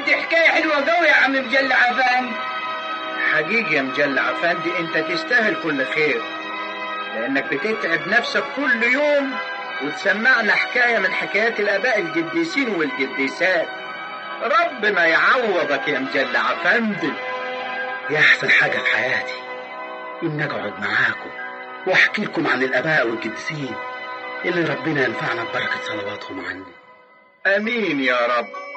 دي حكاية حلوة قوي يا عم مجلة عفان حقيقي يا مجلة عفندي انت تستاهل كل خير لانك بتتعب نفسك كل يوم وتسمعنا حكاية من حكايات الاباء القديسين والقديسات ربنا يعوضك يا مجلة عفندي يا احسن حاجة في حياتي ان اقعد معاكم واحكي لكم عن الاباء والقديسين اللي ربنا ينفعنا ببركة صلواتهم عني امين يا رب